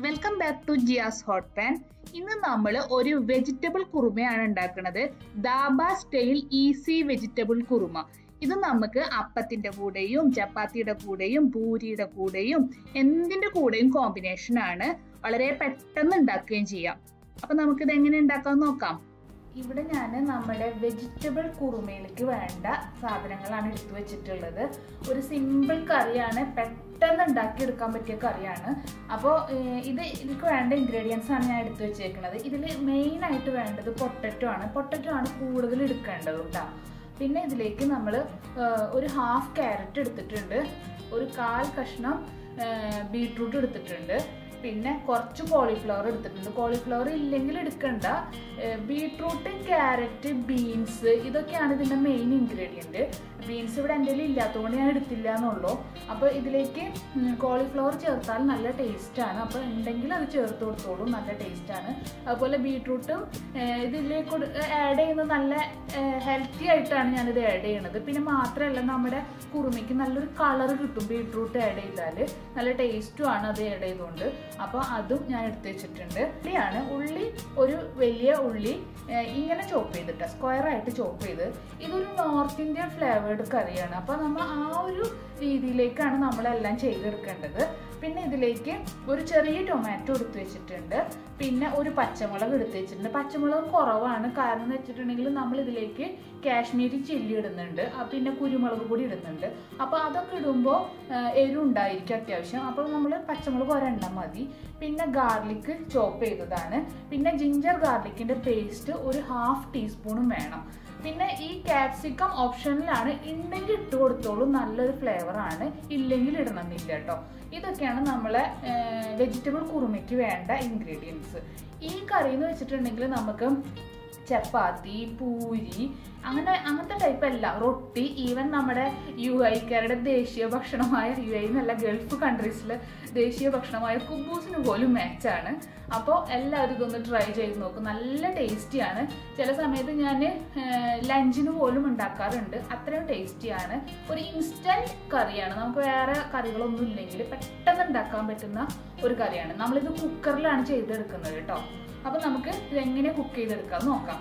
welcome back to Jiya's hot pan ഇന്ന് നമ്മൾ ഒരു വെജിറ്റബിൾ കുറുമയാണ് ഉണ്ടാക്കുന്നത് dhaba style easy vegetable kurma ഇത് നമുക്ക് അപ്പത്തിന്റെ കൂടെയും ചപ്പാത്തിയുടെ കൂടെയും പൂരിയുടെ കൂടെയും എന്തിന്റെ കൂടെയും കോമ്പിനേഷൻ ആണ് വളരെ പെട്ടെന്ന് ഉണ്ടാക്കുകയും ചെയ്യാം അപ്പൊ നമുക്കിത് എങ്ങനെ ഉണ്ടാക്കാൻ നോക്കാം ഇവിടെ ഞാൻ നമ്മുടെ വെജിറ്റബിൾ കുറുമയിലേക്ക് വേണ്ട സാധനങ്ങളാണ് എടുത്തു വെച്ചിട്ടുള്ളത് ഒരു സിമ്പിൾ കറിയാണ് പെട്ടെന്ന് ഉണ്ടാക്കിയെടുക്കാൻ പറ്റിയ കറിയാണ് അപ്പോൾ ഇത് ഇതിലേക്ക് വേണ്ട ഇൻഗ്രീഡിയൻസ് ആണ് ഞാൻ എടുത്തു വെച്ചേക്കുന്നത് ഇതിൽ മെയിൻ ആയിട്ട് വേണ്ടത് പൊട്ടറ്റോ ആണ് പൊട്ടറ്റോ ആണ് കൂടുതൽ എടുക്കേണ്ടത് കേട്ടോ പിന്നെ ഇതിലേക്ക് നമ്മൾ ഒരു ഹാഫ് ക്യാരറ്റ് എടുത്തിട്ടുണ്ട് ഒരു കാൽ കഷ്ണം ബീട്രൂട്ട് എടുത്തിട്ടുണ്ട് പിന്നെ കുറച്ച് കോളിഫ്ലവർ എടുത്തിട്ടുണ്ട് കോളിഫ്ലവർ ഇല്ലെങ്കിൽ എടുക്കണ്ട ബീട്രൂട്ട് ക്യാരറ്റ് ബീൻസ് ഇതൊക്കെയാണ് ഇതിൻ്റെ മെയിൻ ഇൻഗ്രീഡിയൻറ്റ് ബീൻസ് ഇവിടെ എൻ്റെ ഇല്ലാത്തതുകൊണ്ട് ഞാൻ എടുത്തില്ല എന്നുള്ളൂ അപ്പോൾ ഇതിലേക്ക് കോളിഫ്ലവർ ചേർത്താൽ നല്ല ടേസ്റ്റാണ് അപ്പോൾ ഉണ്ടെങ്കിൽ അത് ചേർത്ത് കൊടുത്തോളൂ നല്ല ടേസ്റ്റാണ് അതുപോലെ ബീട്രൂട്ടും ഇതിലേക്ക് ആഡ് ചെയ്യുന്നത് നല്ല ഹെൽത്തി ആയിട്ടാണ് ഞാനിത് ആഡ് ചെയ്യണത് പിന്നെ മാത്രമല്ല നമ്മുടെ കുറുമയ്ക്ക് നല്ലൊരു കളർ കിട്ടും ബീട്രൂട്ട് ആഡ് ചെയ്താൽ നല്ല ടേസ്റ്റും ആണ് അത് ആഡ് ചെയ്തുകൊണ്ട് അപ്പോൾ അതും ഞാൻ എടുത്ത് വെച്ചിട്ടുണ്ട് ഉള്ളിയാണ് ഉള്ളി ഒരു വലിയ ഉള്ളി ഇങ്ങനെ ചോപ്പ് ചെയ്തിട്ട് സ്ക്വയർ ആയിട്ട് ചോപ്പ് ചെയ്ത് ഇതൊരു നോർത്ത് ഇന്ത്യൻ ഫ്ലേവേർഡ് കറിയാണ് അപ്പോൾ നമ്മൾ ആ ഒരു രീതിയിലേക്കാണ് നമ്മളെല്ലാം ചെയ്തെടുക്കേണ്ടത് പിന്നെ ഇതിലേക്ക് ഒരു ചെറിയ ടൊമാറ്റോ എടുത്ത് വെച്ചിട്ടുണ്ട് പിന്നെ ഒരു പച്ചമുളക് എടുത്ത് വെച്ചിട്ടുണ്ട് പച്ചമുളക് കുറവാണ് കാരണം എന്ന് വെച്ചിട്ടുണ്ടെങ്കിൽ നമ്മൾ ഇതിലേക്ക് കാശ്മീരി ചില്ലി ഇടുന്നുണ്ട് പിന്നെ കുരുമുളക് പൊടി ഇടുന്നുണ്ട് അപ്പോൾ അതൊക്കെ ഇടുമ്പോൾ എരിവുണ്ടായിരിക്കും അത്യാവശ്യം അപ്പോൾ നമ്മൾ പച്ചമുളക് ഒരെണ്ണം മതി പിന്നെ ഗാർലിക്ക് ചോപ്പ് ചെയ്തതാണ് പിന്നെ ജിഞ്ചർ ഗാർലിക്കിൻ്റെ പേസ്റ്റ് ഒരു ഹാഫ് ടീസ്പൂണും വേണം പിന്നെ ഈ ക്യാപ്സിക്കം ഓപ്ഷനിലാണ് ഉണ്ടെങ്കിൽ ഇട്ട് കൊടുത്തോളൂ നല്ലൊരു ഫ്ലേവറാണ് ഇല്ലെങ്കിൽ ഇടണമെന്നില്ല കേട്ടോ ഇതൊക്കെയാണ് നമ്മളെ വെജിറ്റബിൾ കുറുമയ്ക്ക് വേണ്ട ഇൻഗ്രീഡിയൻസ് ഈ കറി എന്ന് വെച്ചിട്ടുണ്ടെങ്കിൽ നമുക്ക് ചപ്പാത്തി പൂരി അങ്ങനെ അങ്ങനത്തെ ടൈപ്പ് അല്ല റൊട്ടി ഈവൻ നമ്മുടെ യു ഐക്കാരുടെ ദേശീയ ഭക്ഷണമായ യു ഐ എന്നല്ല ഗൾഫ് കൺട്രീസിലെ ദേശീയ ഭക്ഷണമായ കുബൂസിന് പോലും മാച്ചാണ് അപ്പോൾ എല്ലാവരും ഇതൊന്ന് ട്രൈ ചെയ്ത് നോക്കും നല്ല ടേസ്റ്റിയാണ് ചില സമയത്ത് ഞാൻ ലഞ്ചിന് പോലും ഉണ്ടാക്കാറുണ്ട് അത്രയും ടേസ്റ്റിയാണ് ഒരു ഇൻസ്റ്റൻറ്റ് കറിയാണ് നമുക്ക് വേറെ കറികളൊന്നും ഇല്ലെങ്കിൽ പെട്ടെന്ന് ഉണ്ടാക്കാൻ പറ്റുന്ന ഒരു കറിയാണ് നമ്മളിത് കുക്കറിലാണ് ചെയ്തെടുക്കുന്നത് കേട്ടോ അപ്പോൾ നമുക്ക് ഇതെങ്ങനെ കുക്ക് ചെയ്തെടുക്കാം നോക്കാം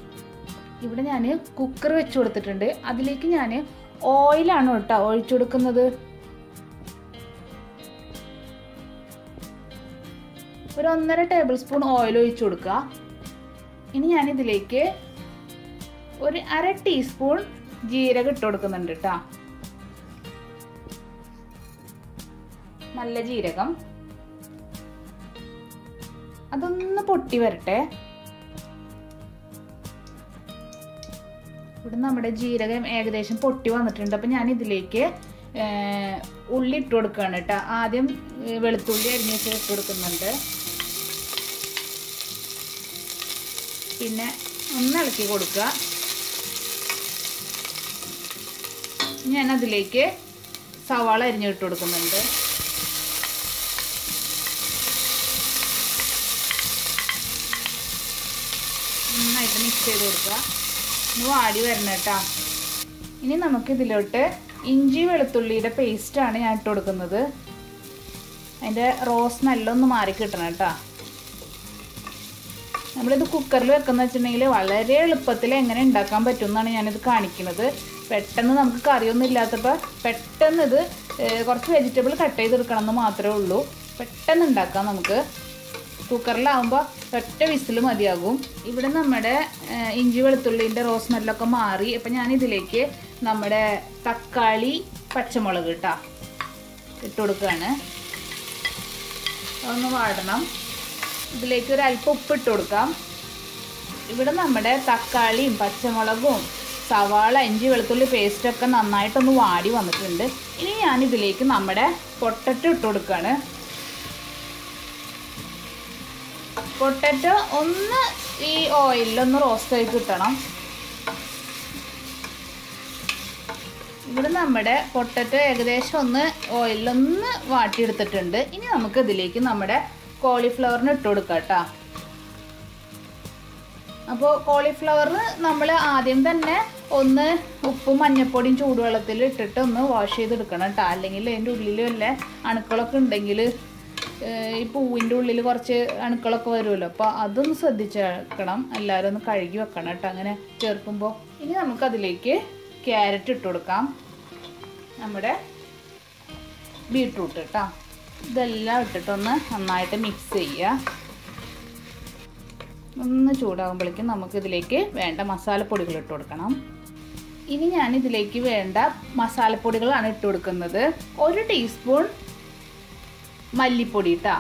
ഇവിടെ ഞാൻ കുക്കർ വെച്ച് കൊടുത്തിട്ടുണ്ട് അതിലേക്ക് ഞാൻ ഓയിലാണ് കേട്ടോ ഒഴിച്ചു കൊടുക്കുന്നത് ഒരു ഒന്നര ടേബിൾ സ്പൂൺ ഓയിൽ ഒഴിച്ചു കൊടുക്കുക ഇനി ഞാൻ ഇതിലേക്ക് ഒരു അര ടീസ്പൂൺ ജീരകം ഇട്ട് കൊടുക്കുന്നുണ്ട് കേട്ടോ നല്ല ജീരകം അതൊന്ന് പൊട്ടി വരട്ടെ ഇവിടെ നമ്മുടെ ജീരകം ഏകദേശം പൊട്ടി വന്നിട്ടുണ്ട് അപ്പം ഞാൻ ഇതിലേക്ക് ഉള്ളി ഇട്ട് കൊടുക്കുകയാണ് കേട്ടോ ആദ്യം വെളുത്തുള്ളി അരിഞ്ഞ് വെച്ച് ഇട്ട് കൊടുക്കുന്നുണ്ട് പിന്നെ ഒന്ന് ഇളക്കി കൊടുക്കുക ഞാൻ അതിലേക്ക് സവാള അരിഞ്ഞിട്ട് കൊടുക്കുന്നുണ്ട് നന്നായിട്ട് മിക്സ് ചെയ്ത് കൊടുക്കുക ഒന്ന് വാടി വരണം കേട്ടോ ഇനി നമുക്ക് ഇതിലോട്ട് ഇഞ്ചി വെളുത്തുള്ളിയുടെ പേസ്റ്റാണ് ഞാൻ ഇട്ട് കൊടുക്കുന്നത് അതിൻ്റെ റോസ് നല്ലൊന്ന് മാറി കിട്ടണം കേട്ടോ നമ്മളിത് കുക്കറിൽ വെക്കുന്ന വെച്ചിട്ടുണ്ടെങ്കിൽ വളരെ എളുപ്പത്തിൽ എങ്ങനെ ഉണ്ടാക്കാൻ പറ്റും എന്നാണ് ഞാനിത് കാണിക്കുന്നത് പെട്ടെന്ന് നമുക്ക് കറിയൊന്നും ഇല്ലാത്തപ്പോൾ പെട്ടെന്ന് ഇത് കുറച്ച് വെജിറ്റബിൾ കട്ട് ചെയ്തെടുക്കണം എന്ന് മാത്രമേ ഉള്ളൂ പെട്ടെന്ന് ഉണ്ടാക്കാം നമുക്ക് കുക്കറിലാവുമ്പോൾ ഒറ്റ വിസിൽ മതിയാകും ഇവിടെ നമ്മുടെ ഇഞ്ചി വെളുത്തുള്ളിൻ്റെ റോസ് സ്മെല്ലൊക്കെ മാറി അപ്പം ഞാൻ ഇതിലേക്ക് നമ്മുടെ തക്കാളി പച്ചമുളക് ഇട്ടാ ഇട്ട് കൊടുക്കുകയാണ് ഒന്ന് വാടണം ഇതിലേക്ക് ഒരു അല്പം ഉപ്പ് ഇട്ട് കൊടുക്കാം ഇവിടെ നമ്മുടെ തക്കാളിയും പച്ചമുളകും സവാള ഇഞ്ചി വെളുത്തുള്ളി പേസ്റ്റൊക്കെ നന്നായിട്ടൊന്ന് വാടി വന്നിട്ടുണ്ട് ഇനി ഞാൻ ഇതിലേക്ക് നമ്മുടെ പൊട്ടറ്റോ ഇട്ട് കൊടുക്കുകയാണ് പൊട്ടറ്റോ ഒന്ന് ഈ ഓയിലൊന്ന് റോസ്റ്റ് ആയി കിട്ടണം ഇവിടെ നമ്മുടെ പൊട്ടറ്റോ ഏകദേശം ഒന്ന് ഓയിലൊന്ന് വാട്ടിയെടുത്തിട്ടുണ്ട് ഇനി നമുക്ക് ഇതിലേക്ക് നമ്മുടെ കോളിഫ്ലവറിന് ഇട്ട് കൊടുക്കാം കേട്ടോ അപ്പോൾ കോളിഫ്ലവർ നമ്മൾ ആദ്യം തന്നെ ഒന്ന് ഉപ്പും മഞ്ഞപ്പൊടിയും ചൂടുവെള്ളത്തിൽ ഇട്ടിട്ട് ഒന്ന് വാഷ് ചെയ്തെടുക്കണം കേട്ടോ അല്ലെങ്കിൽ അതിൻ്റെ ഉള്ളിൽ വല്ല അണുക്കളൊക്കെ ഉണ്ടെങ്കിൽ ഈ പൂവിൻ്റെ ഉള്ളിൽ കുറച്ച് അണുക്കളൊക്കെ വരുമല്ലോ അപ്പോൾ അതൊന്ന് ശ്രദ്ധിച്ച് വെക്കണം എല്ലാവരും ഒന്ന് കഴുകി വെക്കണം കേട്ടോ അങ്ങനെ ചേർക്കുമ്പോൾ ഇനി നമുക്കതിലേക്ക് ക്യാരറ്റ് ഇട്ട് കൊടുക്കാം നമ്മുടെ ബീട്രൂട്ട് കേട്ടോ ഇതെല്ലാം ഇട്ടിട്ടൊന്ന് നന്നായിട്ട് മിക്സ് ചെയ്യുക ഒന്ന് ചൂടാകുമ്പോഴേക്കും നമുക്കിതിലേക്ക് വേണ്ട മസാലപ്പൊടികൾ ഇട്ട് കൊടുക്കണം ഇനി ഞാൻ ഇതിലേക്ക് വേണ്ട മസാലപ്പൊടികളാണ് ഇട്ട് കൊടുക്കുന്നത് ഒരു ടീസ്പൂൺ മല്ലിപ്പൊടി ഇട്ടാ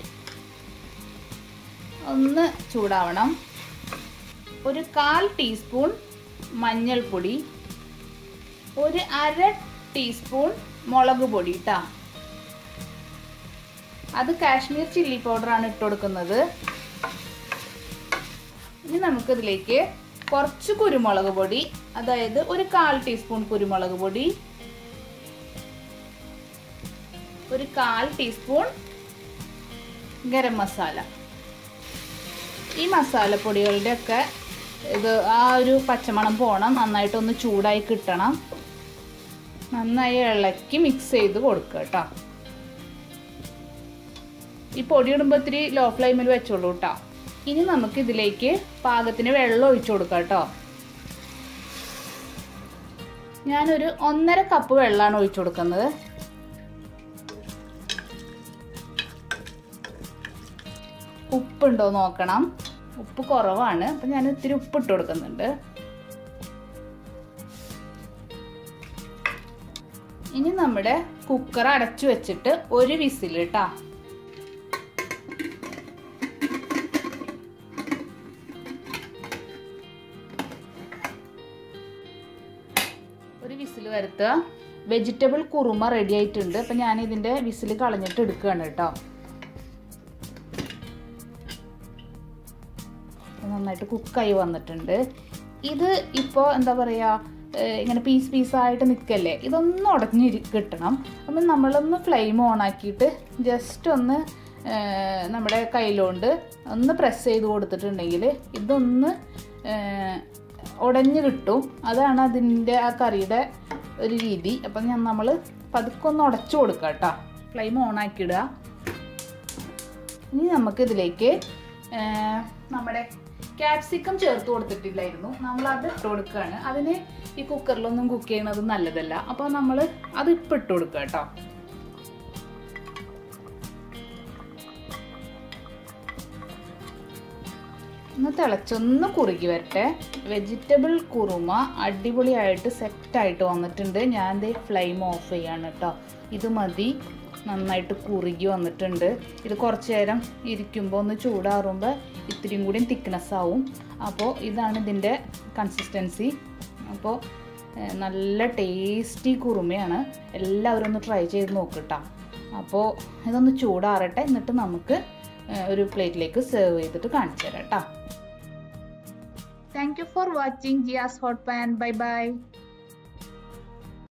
ഒന്ന് ചൂടാവണം ഒരു കാൽ ടീസ്പൂൺ മഞ്ഞൾപ്പൊടി ഒരു അര ടീസ്പൂൺ മുളക് പൊടി ഇട്ടാ അത് കാശ്മീർ ചില്ലി പൗഡറാണ് ഇട്ട് കൊടുക്കുന്നത് ഇനി നമുക്കിതിലേക്ക് കുറച്ച് കുരുമുളക് പൊടി അതായത് ഒരു കാൽ ടീസ്പൂൺ കുരുമുളക് പൊടി ഒരു കാൽ ടീസ്പൂൺ ഗരം മസാല ഈ മസാലപ്പൊടികളുടെ ഒക്കെ ഇത് ആ ഒരു പച്ചമണം പോകണം നന്നായിട്ടൊന്ന് ചൂടായി കിട്ടണം നന്നായി ഇളക്കി മിക്സ് ചെയ്ത് കൊടുക്കുക കേട്ടോ ഈ പൊടി ഇടുമ്പോൾ ഇത്തിരി ലോ ഫ്ലെയിമിൽ വെച്ചോളൂ കേട്ടോ ഇനി നമുക്ക് ഇതിലേക്ക് പാകത്തിന് വെള്ളം ഒഴിച്ചു കൊടുക്കാം കേട്ടോ ഞാനൊരു ഒന്നര കപ്പ് വെള്ളമാണ് ഒഴിച്ചു കൊടുക്കുന്നത് ഉപ്പുണ്ടോ നോക്കണം ഉപ്പ് കുറവാണ് അപ്പം ഞാൻ ഇത്തിരി ഉപ്പ് ഇട്ട് കൊടുക്കുന്നുണ്ട് ഇനി നമ്മുടെ കുക്കർ അടച്ചു വെച്ചിട്ട് ഒരു വിസിൽ കേട്ടോ ഒരു വിസിൽ വരുത്തുക വെജിറ്റബിൾ കുറുമ റെഡി ആയിട്ടുണ്ട് അപ്പം ഞാൻ ഇതിൻ്റെ വിസിൽ കളഞ്ഞിട്ട് എടുക്കുകയാണ് കേട്ടോ നന്നായിട്ട് കുക്കായി വന്നിട്ടുണ്ട് ഇത് ഇപ്പോൾ എന്താ പറയുക ഇങ്ങനെ പീസ് പീസായിട്ട് നിൽക്കല്ലേ ഇതൊന്ന് ഉടഞ്ഞ് കിട്ടണം അപ്പം നമ്മളൊന്ന് ഫ്ലെയിം ഓൺ ആക്കിയിട്ട് ജസ്റ്റ് ഒന്ന് നമ്മുടെ കയ്യിലോണ്ട് ഒന്ന് പ്രസ് ചെയ്ത് കൊടുത്തിട്ടുണ്ടെങ്കിൽ ഇതൊന്ന് ഉടഞ്ഞ് കിട്ടും അതാണ് അതിൻ്റെ ആ കറിയുടെ ഒരു രീതി അപ്പം ഞാൻ നമ്മൾ പതുക്കെ ഒന്ന് ഉടച്ചു കൊടുക്കുക കേട്ടോ ഫ്ലെയിം ഓൺ ആക്കിയിടുക ഇനി നമുക്കിതിലേക്ക് നമ്മുടെ ക്യാപ്സിക്കം ചേർത്ത് കൊടുത്തിട്ടില്ലായിരുന്നു നമ്മൾ അത് ഇട്ട് കൊടുക്കുകയാണ് അതിന് ഈ കുക്കറിലൊന്നും കുക്ക് ചെയ്യണത് നല്ലതല്ല അപ്പോൾ നമ്മൾ അത് ഇപ്പം ഇട്ട് കൊടുക്കുക കേട്ടോ ഒന്ന് തിളച്ചൊന്ന് കുറുകി വരട്ടെ വെജിറ്റബിൾ കുറുമ അടിപൊളിയായിട്ട് സെറ്റായിട്ട് വന്നിട്ടുണ്ട് ഞാൻ ദേ ഫ്ലെയിം ഓഫ് ചെയ്യാണ് കേട്ടോ ഇത് മതി നന്നായിട്ട് കുറുകി വന്നിട്ടുണ്ട് ഇത് കുറച്ച് നേരം ഇരിക്കുമ്പോൾ ഒന്ന് ചൂടാറുമ്പോൾ ഇത്തിരിയും കൂടി തിക്നെസ് ആവും അപ്പോൾ ഇതാണ് ഇതിൻ്റെ കൺസിസ്റ്റൻസി അപ്പോൾ നല്ല ടേസ്റ്റി കുറുമയാണ് എല്ലാവരും ഒന്ന് ട്രൈ ചെയ്ത് നോക്കട്ടോ അപ്പോൾ ഇതൊന്ന് ചൂടാറട്ടെ എന്നിട്ട് നമുക്ക് ഒരു പ്ലേറ്റിലേക്ക് സെർവ് ചെയ്തിട്ട് കാണിച്ചു തരാം കേട്ടോ thank you for watching Jiya's hot pan bye by